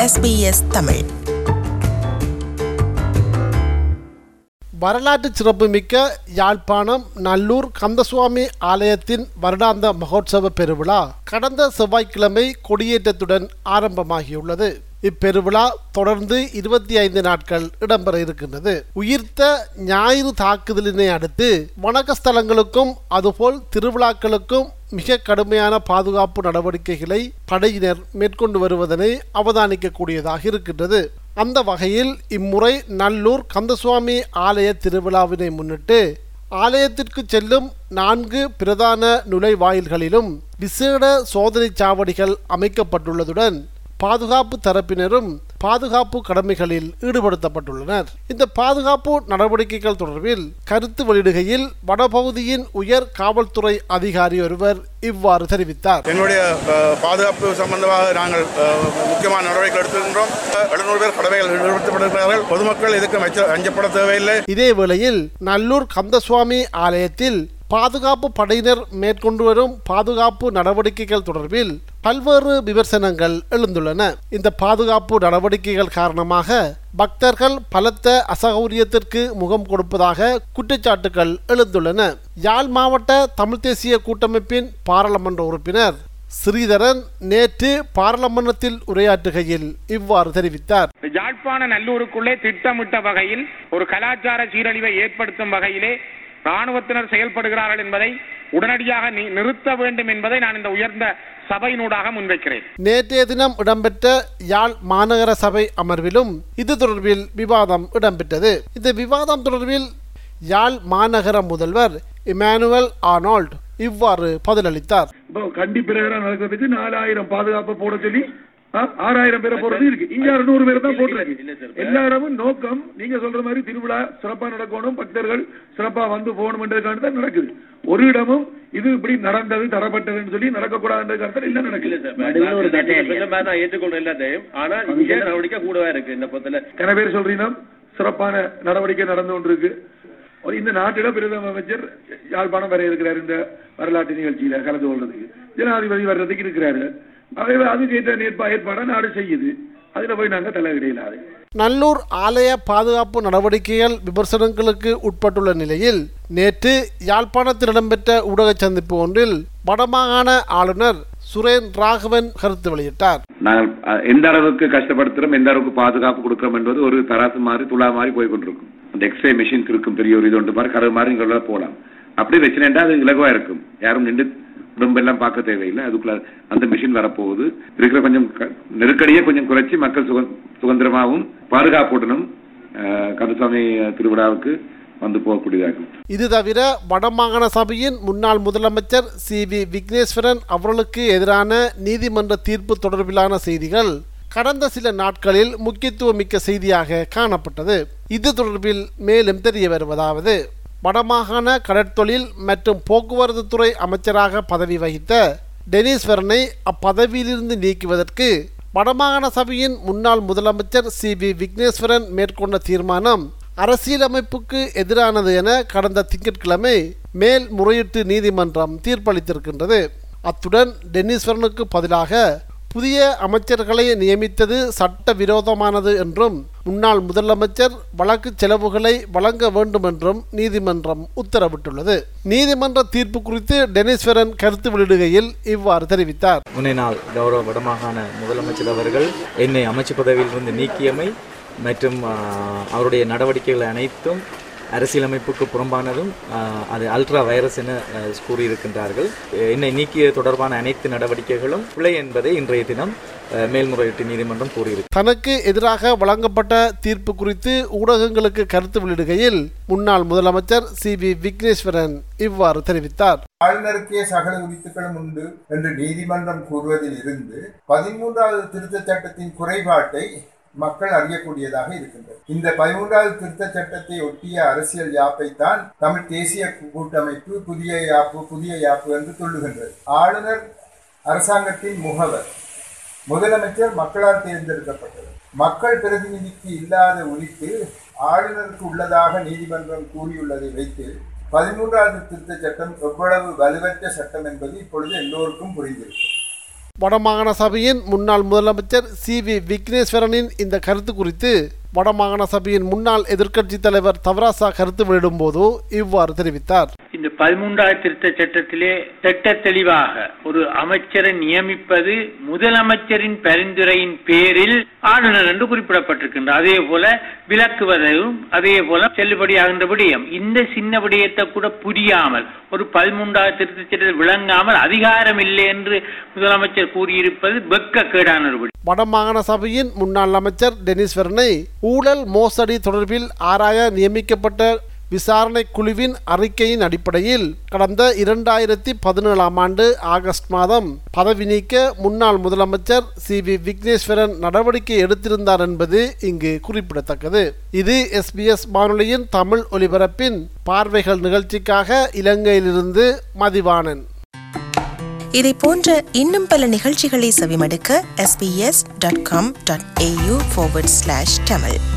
SBS Tamil வரலாற்று சிறப்புமிக்க யாழ்ப்பாணம் நல்லூர் கந்தசுவாமி ஆலயத்தின் வருடாந்த மகோத்சவ பெருவிழா கடந்த செவ்வாய்க்கிழமை கொடியேற்றத்துடன் ஆரம்பமாகியுள்ளது இப்பெருவிழா தொடர்ந்து இருபத்தி ஐந்து நாட்கள் இடம்பெற இருக்கின்றது உயிர்த்த ஞாயிறு தாக்குதலினை அடுத்து வணக்க ஸ்தலங்களுக்கும் அதுபோல் திருவிழாக்களுக்கும் மிக கடுமையான பாதுகாப்பு நடவடிக்கைகளை படையினர் மேற்கொண்டு வருவதனை அவதானிக்கக்கூடியதாக இருக்கின்றது அந்த வகையில் இம்முறை நல்லூர் கந்தசுவாமி ஆலய திருவிழாவினை முன்னிட்டு ஆலயத்திற்கு செல்லும் நான்கு பிரதான நுழைவாயில்களிலும் விசேட சோதனை சாவடிகள் அமைக்கப்பட்டுள்ளதுடன் பாதுகாப்பு தரப்பினரும் பாதுகாப்பு கடமைகளில் ஈடுபடுத்தப்பட்டுள்ளனர் இந்த பாதுகாப்பு நடவடிக்கைகள் தொடர்பில் கருத்து வெளியிடுகையில் வடபகுதியின் உயர் காவல்துறை அதிகாரி ஒருவர் இவ்வாறு தெரிவித்தார் எங்களுடைய அஹ், பாதுகாப்பு சம்பந்தமாக நாங்கள் அஹ், முக்கியமான நடவடிக்கைகள் எடுத்திருக்கின்றோம் எழுநூறு பேர் கடமைகள் ஈடுபடுத்தப்பட்டிருக்கிறார்கள் பொதுமக்கள் இதுக்கு அச்ச- அஞ்சப்பட தேவையில்லை இதே வேளையில் நல்லூர் கந்தசுவாமி ஆலயத்தில் பாதுகாப்பு படையினர் மேற்கொண்டு வரும் பாதுகாப்பு நடவடிக்கைகள் தொடர்பில் பல்வேறு விமர்சனங்கள் எழுந்துள்ளன இந்த பாதுகாப்பு நடவடிக்கைகள் காரணமாக பக்தர்கள் பலத்த அசௌகரியத்திற்கு முகம் கொடுப்பதாக குற்றச்சாட்டுகள் எழுந்துள்ளன யாழ் மாவட்ட தமிழ் தேசிய கூட்டமைப்பின் பாராளுமன்ற உறுப்பினர் ஸ்ரீதரன் நேற்று பாராளுமன்றத்தில் உரையாற்றுகையில் இவ்வாறு தெரிவித்தார் யாழ்ப்பாண நல்லூருக்குள்ளே திட்டமிட்ட வகையில் ஒரு கலாச்சார சீரழிவை ஏற்படுத்தும் வகையிலே ராணுவத்தினர் செயல்படுகிறார்கள் என்பதை உடனடியாக நி- நிறுத்த வேண்டும் என்பதை நான் இந்த உயர்ந்த சபையினூடாக முன்வைக்கிறேன் நேற்றைய தினம் இடம்பெற்ற யாழ் மாநகர சபை அமர்விலும் இது தொடர்பில் விவாதம் இடம்பெற்றது இந்த விவாதம் தொடர்பில் யாழ் மாநகர முதல்வர் இமானுவல் ஆர்னால்ட் இவ்வாறு பதிலளித்தார் இப்போ கண்டி பிரகரம் நடக்கிறதுக்கு நாலாயிரம் பாதுகாப்பு போட சொல்லி ஆ, ஆறாயிரம் பேரை போடுறது இருக்கு இங்க அறுநூறு பேரை தான் போட்டுருக்கு எல்லா இடமும் நோக்கம் நீங்க சொல்ற மாதிரி திருவிழா சிறப்பா நடக்கணும் பக்தர்கள் சிறப்பா வந்து போகணும்ன்றதுக்காக தான் நடக்குது ஒரு இடமும் இது இப்படி நடந்தது தரப்பட்டதுன்னு சொல்லி நடக்கக்கூடாதுன்றதுக்காக இல்ல நடக்குது நான் ஏற்றுக்கொள்றேன் எல்லாத்தையும் ஆனா இங்க நடவடிக்கை கூடவா இருக்கு இந்த பொறுத்தல கன பேர் சொல்றீங்க சிறப்பான நடவடிக்கை நடந்து கொண்டிருக்கு ஒரு இந்த நாட்டில பிரதம அமைச்சர் யாழ்ப்பாணம் வர இருக்கிறார் இந்த வரலாற்று நிகழ்ச்சியில கலந்து கொள்றதுக்கு ஜனாதிபதி வர்றதுக்கு இருக்கிறாரு அவை அதுக்கு ஏற்ற ஏற்பா ஏற்பாடா நாடு செய்யுது அதுல போய் நாங்க தலையிடையிலாது நல்லூர் ஆலய பாதுகாப்பு நடவடிக்கைகள் விமர்சனங்களுக்கு உட்பட்டுள்ள நிலையில் நேற்று யாழ்ப்பாணத்தில் இடம்பெற்ற ஊடக சந்திப்பு ஒன்றில் வடமாகாண ஆளுநர் சுரேன் ராகவன் கருத்து வெளியிட்டார் நாங்கள் அஹ், எந்த அளவுக்கு கஷ்டப்படுத்துறோம் எந்த அளவுக்கு பாதுகாப்பு கொடுக்கிறோம் என்பது ஒரு தராசு மாதிரி துளா மாதிரி போய் கொண்டிருக்கும் அந்த எக்ஸ்ரே மிஷின் இருக்கும் பெரிய ஒரு இது ஒன்று மாதிரி கதவு மாதிரி இங்க உள்ள போகலாம் அப்படி வச்சுனேன்டா அது இலகுவா இருக்கும் யாரும் நின்று உடம்பு எல்லாம் பார்க்க தேவையில்லை அதுக்குள்ள அந்த மிஷின் வரப்போகுது இருக்கிற கொஞ்சம் க- நெருக்கடியை கொஞ்சம் குறைச்சி மக்கள் சுக சுதந்திரமாகவும் பாதுகாப்புடனும் அஹ், கந்தசாமி திருவிழாவுக்கு வந்து போகக்கூடியதாகும் இது தவிர வடமாகாண சபையின் முன்னாள் முதலமைச்சர் சி வி விக்னேஸ்வரன் அவர்களுக்கு எதிரான நீதிமன்ற தீர்ப்பு தொடர்பிலான செய்திகள் கடந்த சில நாட்களில் முக்கியத்துவமிக்க செய்தியாக காணப்பட்டது இது தொடர்பில் மேலும் தெரிய வருவதாவது வடமாகாண கடற்தொழில் மற்றும் போக்குவரத்து துறை அமைச்சராக பதவி வகித்த டெனிஸ்வரனை அப்பதவியிலிருந்து நீக்குவதற்கு வடமாகாண சபையின் முன்னாள் முதலமைச்சர் சி வி விக்னேஸ்வரன் மேற்கொண்ட தீர்மானம் அரசியலமைப்புக்கு எதிரானது என கடந்த திங்கட்கிழமை மேல் முறையீட்டு நீதிமன்றம் தீர்ப்பளித்திருக்கின்றது அத்துடன் டென்னிஸ்வரனுக்கு பதிலாக புதிய அமைச்சர்களை நியமித்தது சட்ட விரோதமானது என்றும் முன்னாள் முதலமைச்சர் வழக்கு செலவுகளை வழங்க வேண்டும் என்றும் நீதிமன்றம் உத்தரவிட்டுள்ளது நீதிமன்ற தீர்ப்பு குறித்து டெனிஸ்வரன் கருத்து வெளியிடுகையில் இவ்வாறு தெரிவித்தார் முன்னைநாள் கௌரவ வடமாகாண முதலமைச்சர் அவர்கள் என்னை அமைச்சு பதவியிலிருந்து நீக்கியமை மற்றும் ஆ, அவருடைய நடவடிக்கைகள் அனைத்தும் அரசியலமைப்புக்கு புறம்பானதும் ஆ, அது அல்ட்ரா வைரஸ் என ஆ, கூறியிருக்கின்றார்கள் என்னை நீக்கிய தொடர்பான அனைத்து நடவடிக்கைகளும் பிழை என்பதை இன்றைய தினம் ஆ, மேல்முறையீட்டு நீதிமன்றம் கூறியிருக்கு தனக்கு எதிராக வழங்கப்பட்ட தீர்ப்பு குறித்து ஊடகங்களுக்கு கருத்து வெளியிடுகையில் முன்னாள் முதலமைச்சர் சி வி விக்னேஸ்வரன் இவ்வாறு தெரிவித்தார் ஆளுநருக்கே சகல உரித்துக்களும் உண்டு என்று நீதிமன்றம் கூறுவதில் இருந்து பதிமூன்றாவது திருத்தச் சட்டத்தின் குறைபாட்டை மக்கள் அறியக்கூடியதாக இருக்கின்றது இந்த பதிமூன்றாவது திருத்தச் சட்டத்தை ஒட்டிய அரசியல் யாப்பைத்தான் தமிழ் தேசிய கூட்டமைப்பு புதிய யாப்பு புதிய யாப்பு என்று சொல்லுகின்றது ஆளுநர் அரசாங்கத்தின் முகவர் முதலமைச்சர் மக்களால் தேர்ந்தெடுக்கப்பட்டது மக்கள் பிரதிநிதிக்கு இல்லாத உரித்து ஆளுநருக்கு உள்ளதாக நீதிமன்றம் கூறியுள்ளதை வைத்து பதிமூன்றாவது திருத்தச் சட்டம் எவ்வளவு வலுவற்ற சட்டம் என்பது இப்பொழுது எல்லோருக்கும் புரிந்திருக்கும் வடமாகாண சபையின் முன்னாள் முதலமைச்சர் சி வி விக்னேஸ்வரனின் இந்த கருத்து குறித்து வடமாகாண சபையின் முன்னாள் எதிர்க்கட்சித் தலைவர் தவராசா கருத்து வெளியிடும்போது இவ்வாறு தெரிவித்தார் இந்த பதிமூன்றாவது திருத்த சட்டத்திலே திட்ட தெளிவாக ஒரு அமைச்சரை நியமிப்பது முதலமைச்சரின் பரிந்துரையின் பேரில் ஆளுநர் என்று குறிப்பிடப்பட்டிருக்கின்றது அதே போல விலக்குவதையும் அதே போல செல்லுபடியாகின்ற விடயம் இந்த சின்ன விடயத்தை கூட புரியாமல் ஒரு பதிமூன்றாவது திருத்த சட்டத்தில் விளங்காமல் அதிகாரம் இல்லை என்று முதலமைச்சர் கூறியிருப்பது வெக்கக்கேடான ஒரு விடயம் வடமாகாண சபையின் முன்னாள் அமைச்சர் டெனிஸ்வரனை ஊழல் மோசடி தொடர்பில் ஆராய நியமிக்கப்பட்ட விசாரணை குழுவின் அறிக்கையின் அடிப்படையில் கடந்த இரண்டாயிரத்தி பதினேழாம் ஆண்டு ஆகஸ்ட் மாதம் பதவி நீக்க முன்னாள் முதலமைச்சர் சி வி விக்னேஸ்வரன் நடவடிக்கை எடுத்திருந்தார் என்பது இங்கு குறிப்பிடத்தக்கது இது எஸ்பிஎஸ் வானொலியின் தமிழ் ஒலிபரப்பின் பார்வைகள் நிகழ்ச்சிக்காக இலங்கையிலிருந்து மதிவாணன் இதை போன்ற இன்னும் பல நிகழ்ச்சிகளை செவிமடுக்க sbs.com.au forward slash tamil